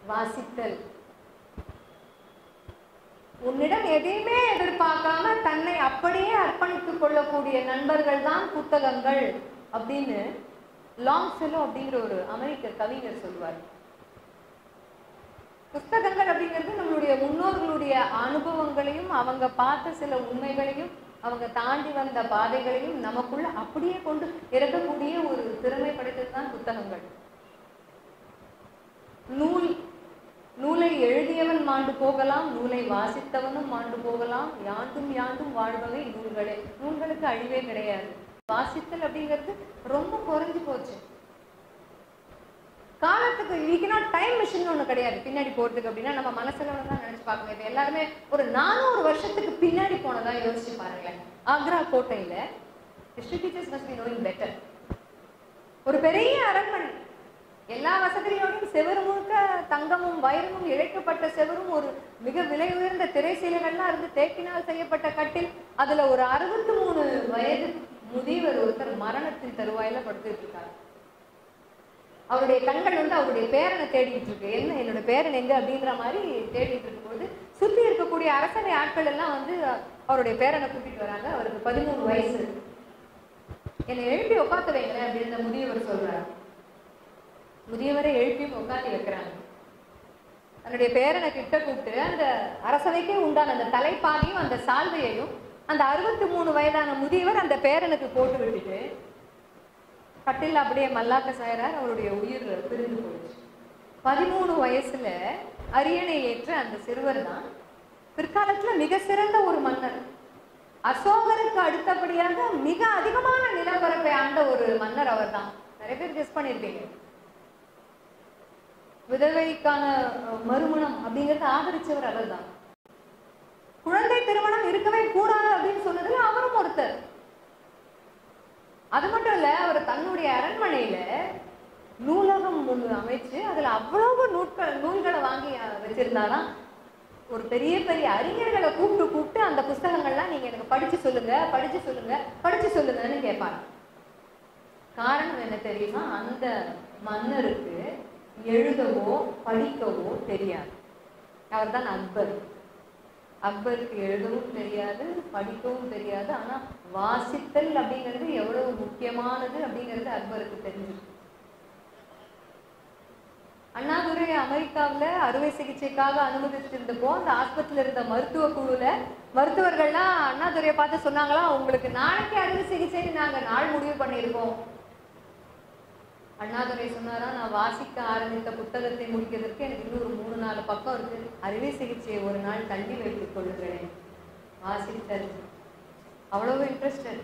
வாசித்தல் உன்னிடம் எதையுமே எதிர்பார்க்காம தன்னை அப்படியே அர்ப்பணித்துக் கொள்ளக்கூடிய நண்பர்கள் தான் புத்தகங்கள் அப்படின்னு லாங் செலோ அப்படிங்கிற ஒரு அமெரிக்க கவிஞர் சொல்லுவார் புத்தகங்கள் அப்படிங்கிறது நம்மளுடைய முன்னோர்களுடைய அனுபவங்களையும் அவங்க பார்த்த சில உண்மைகளையும் அவங்க தாண்டி வந்த பாதைகளையும் நமக்குள்ள அப்படியே கொண்டு இறக்கக்கூடிய ஒரு திறமை படைத்தது தான் புத்தகங்கள் நூல் நூலை எழுதியவன் மாண்டு போகலாம் நூலை வாசித்தவனும் மாண்டு போகலாம் யாண்டும் யாண்டும் வாழ்பவை நூல்களே நூல்களுக்கு அழிவே கிடையாது வாசித்தல் அப்படிங்கிறது ரொம்ப குறைஞ்சு போச்சு காலத்துக்கு வி நாட் டைம் மிஷின் ஒண்ணு கிடையாது பின்னாடி போறதுக்கு அப்படின்னா நம்ம மனசுல தான் நினைச்சு பார்க்கணும் இப்ப எல்லாருமே ஒரு நானூறு வருஷத்துக்கு பின்னாடி போனதா யோசிச்சு பாருங்களேன் ஆக்ரா கோட்டையில history teachers must be knowing better ஒரு பெரிய அரண்மனை எல்லா வசதிகளோடையும் செவரு முழுக்க தங்கமும் வைரமும் இழைக்கப்பட்ட செவரும் ஒரு மிக விலை உயர்ந்த திரைசீலைகள்லாம் இருந்து தேக்கினால் செய்யப்பட்ட கட்டில் அதுல ஒரு அறுபத்தி மூணு வயது முதியவர் ஒருத்தர் மரணத்தின் தருவாயில படுத்துட்டு இருக்காரு அவருடைய கண்கள் வந்து அவருடைய பேரனை தேடிட்டு இருக்கு என்ன என்னோட பேரன் எங்க அப்படிங்கிற மாதிரி தேடிட்டு இருக்கும்போது சுத்தி இருக்கக்கூடிய அரசனை ஆட்கள் எல்லாம் வந்து அவருடைய பேரனை கூட்டிட்டு வராங்க அவருக்கு பதிமூணு வயசு என்னை எழுப்பி உட்காந்து வைங்களேன் அப்படின்னு இந்த முதியவர் சொல்றாரு முதியவரை எழுப்பியும் உட்காந்து வைக்கிறாங்க தன்னுடைய பேரனை கிட்ட கூப்பிட்டு அந்த அரசவைக்கே உண்டான அந்த தலைப்பாகையும் அந்த சால்வையையும் அந்த அறுபத்தி மூணு வயதான முதியவர் அந்த பேரனுக்கு போட்டு விட்டுட்டு கட்டில் அப்படியே மல்லாக்க சாயறார் அவருடைய உயிர் பிரிந்து போயிடுச்சு பதிமூணு வயசுல அரியணை ஏற்ற அந்த சிறுவர் தான் பிற்காலத்துல மிக சிறந்த ஒரு மன்னர் அசோகருக்கு அடுத்தபடியாக மிக அதிகமான நிலப்பரப்பை ஆண்ட ஒரு மன்னர் அவர்தான் நிறைய பேர் கெஸ் பண்ணியிருப்பீங்க விதவைக்கான அஹ், மறுமணம் அப்படிங்கறத ஆதரிச்சவர் அவர்தான் குழந்தை திருமணம் இருக்கவே கூடாது அப்படின்னு சொன்னதுல அவரும் ஒருத்தர் அது மட்டும் இல்ல அவர் தன்னுடைய அரண்மனையில நூலகம் ஒண்ணு அமைச்சு அதுல அவ்வளவு நூட்கள் நூல்களை வாங்கி அஹ், வச்சிருந்தாராம் ஒரு பெரிய பெரிய அறிஞர்களை கூப்பிட்டு கூப்பிட்டு அந்த புஸ்தகங்கள்லாம் நீங்க எனக்கு படிச்சு சொல்லுங்க படிச்சு சொல்லுங்க படிச்சு சொல்லுங்கன்னு கேட்பாங்க காரணம் என்ன தெரியுமா அந்த மன்னருக்கு எழுதவோ படிக்கவோ தெரியாது அவர்தான் அக்பர் அக்பருக்கு எழுதவும் தெரியாது படிக்கவும் தெரியாது ஆனா வாசித்தல் அப்படிங்கிறது எவ்வளவு முக்கியமானது அப்படிங்கிறது அக்பருக்கு தெரிஞ்சிருக்கு அண்ணாதுரை அமெரிக்காவுல அறுவை சிகிச்சைக்காக அனுமதிச்சிருந்தப்போ அந்த ஆஸ்பத்திரியில இருந்த மருத்துவ குழுல மருத்துவர்கள்லாம் அண்ணாதுரையை பார்த்து சொன்னாங்களா உங்களுக்கு நாளைக்கு அறுவை சிகிச்சைன்னு நாங்க நாள் முடிவு பண்ணியிருக்கோம் அண்ணாதுரை சொன்னாரா நான் வாசிக்க ஆரம்பித்த புத்தகத்தை முடிக்கிறதுக்கு எனக்கு இன்னும் ஒரு மூணு நாலு பக்கம் இருக்கு அறுவை சிகிச்சையை ஒரு நாள் தள்ளி வைத்துக் கொள்ளுகிறேன் வாசித்தல் அவ்வளவு இன்ட்ரெஸ்டட்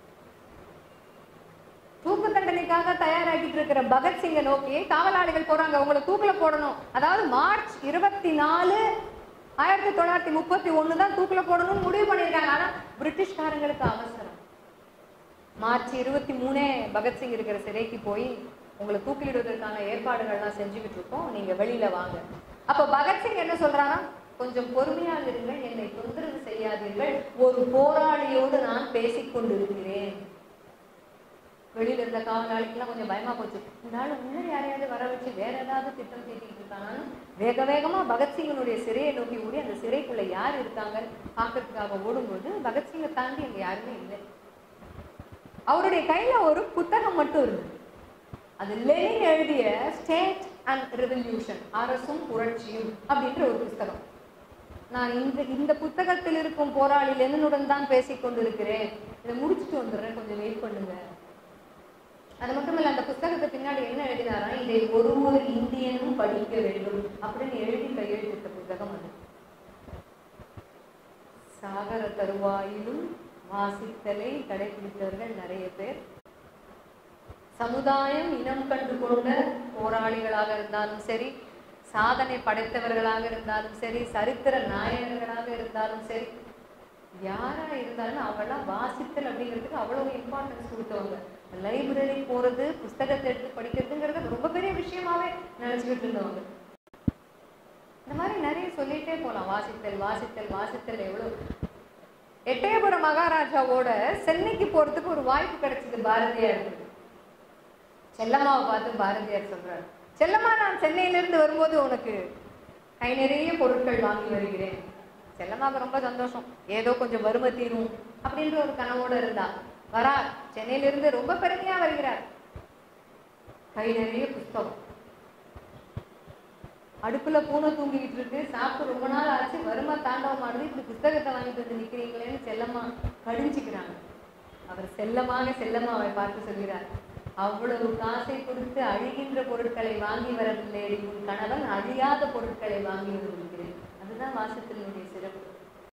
தூக்கு தண்டனைக்காக தயாராகிட்டு இருக்கிற பகத்சிங்கை நோக்கி காவலாளிகள் போறாங்க உங்களை தூக்குல போடணும் அதாவது மார்ச் இருபத்தி நாலு ஆயிரத்தி தொள்ளாயிரத்தி முப்பத்தி ஒண்ணு தான் தூக்குல போடணும்னு முடிவு பண்ணியிருக்காங்க ஆனா பிரிட்டிஷ்காரங்களுக்கு அவசரம் மார்ச் இருபத்தி மூணே பகத்சிங் இருக்கிற சிறைக்கு போய் உங்களை தூக்கிலிடுவதற்கான ஏற்பாடுகள்லாம் செஞ்சுக்கிட்டு இருக்கோம் நீங்க வெளியில வாங்க அப்ப பகத்சிங் என்ன சொல்றானா கொஞ்சம் பொறுமையாக இருங்கள் என்னை தொந்தரவு செய்யாதீர்கள் ஒரு போராளியோடு நான் பேசிக் கொண்டிருக்கிறேன் வெளியில இருந்த காவலாளிக்கெல்லாம் கொஞ்சம் பயமா போச்சு இந்த ஆளு முன்னாடி யாரையாவது வர வச்சு வேற ஏதாவது திட்டம் தீட்டிட்டு இருக்கானான்னு வேக வேகமா பகத்சிங்கனுடைய சிறையை நோக்கி ஓடி அந்த சிறைக்குள்ள யார் இருக்காங்கன்னு பார்க்கறதுக்காக ஓடும்போது பகத்சிங்கை தாண்டி அங்க யாருமே இல்லை அவருடைய கையில ஒரு புத்தகம் மட்டும் இருக்கு அது லெனின் எழுதிய ஸ்டேட் அண்ட் ரெவல்யூஷன் அரசும் புரட்சியும் அப்படின்ற ஒரு புத்தகம் நான் இந்த இந்த புத்தகத்தில் இருக்கும் போராளி லெனினுடன் தான் பேசிக் கொண்டிருக்கிறேன் இதை முடிச்சுட்டு வந்துடுறேன் கொஞ்சம் வெயிட் பண்ணுங்க அது மட்டும் இல்ல அந்த புத்தகத்தை பின்னாடி என்ன எழுதினாரா இதை ஒரு ஒரு இந்தியனும் படிக்க வேண்டும் அப்படின்னு எழுதி கையெழுத்திட்ட புத்தகம் அது சாகர தருவாயிலும் வாசித்தலை கடைபிடித்தவர்கள் நிறைய பேர் சமுதாயம் இனம் கண்டு கொண்ட போராளிகளாக இருந்தாலும் சரி சாதனை படைத்தவர்களாக இருந்தாலும் சரி சரித்திர நாயகர்களாக இருந்தாலும் சரி யாரா இருந்தாலும் அவெல்லாம் வாசித்தல் அப்படிங்கிறதுக்கு அவ்வளவு இம்பார்ட்டன்ஸ் கொடுத்தவங்க லைப்ரரி போறது புஸ்தகத்தை எடுத்து படிக்கிறதுங்கிறது ரொம்ப பெரிய விஷயமாவே நினைச்சுக்கிட்டு இருந்தவங்க இந்த மாதிரி நிறைய சொல்லிட்டே போலாம் வாசித்தல் வாசித்தல் வாசித்தல் எவ்வளவு எட்டயபுரம் மகாராஜாவோட சென்னைக்கு போறதுக்கு ஒரு வாய்ப்பு கிடைச்சது பாரதியாருக்கு செல்லம்மாவை பார்த்து பாரதியார் சொல்றாரு செல்லம்மா நான் சென்னையிலிருந்து வரும்போது உனக்கு கை நிறைய பொருட்கள் வாங்கி வருகிறேன் செல்லம்மாவுக்கு ரொம்ப சந்தோஷம் ஏதோ கொஞ்சம் வறுமை தீரும் அப்படின்ற ஒரு கனவோட இருந்தா வரா சென்னையிலிருந்து ரொம்ப பெருமையா வருகிறார் கை நிறைய புஸ்தகம் அடுப்புல பூனை தூங்கிக்கிட்டு இருக்கு சாப்பிட்டு ரொம்ப நாள் ஆச்சு வறுமை தாண்டவம் ஆடுது இப்படி புத்தகத்தை வாங்கிட்டு வந்து நிக்கிறீங்களேன்னு செல்லம்மா கடிஞ்சுக்கிறாங்க அவர் செல்லமாக செல்லம்மாவை பார்த்து சொல்கிறார் அவ்வளவு காசை கொடுத்து அழிகின்ற பொருட்களை வாங்கி வரவில்லை உன் கணவன் அழியாத பொருட்களை வாங்கி வருகிறேன் அதுதான் வாசத்தினுடைய சிறப்பு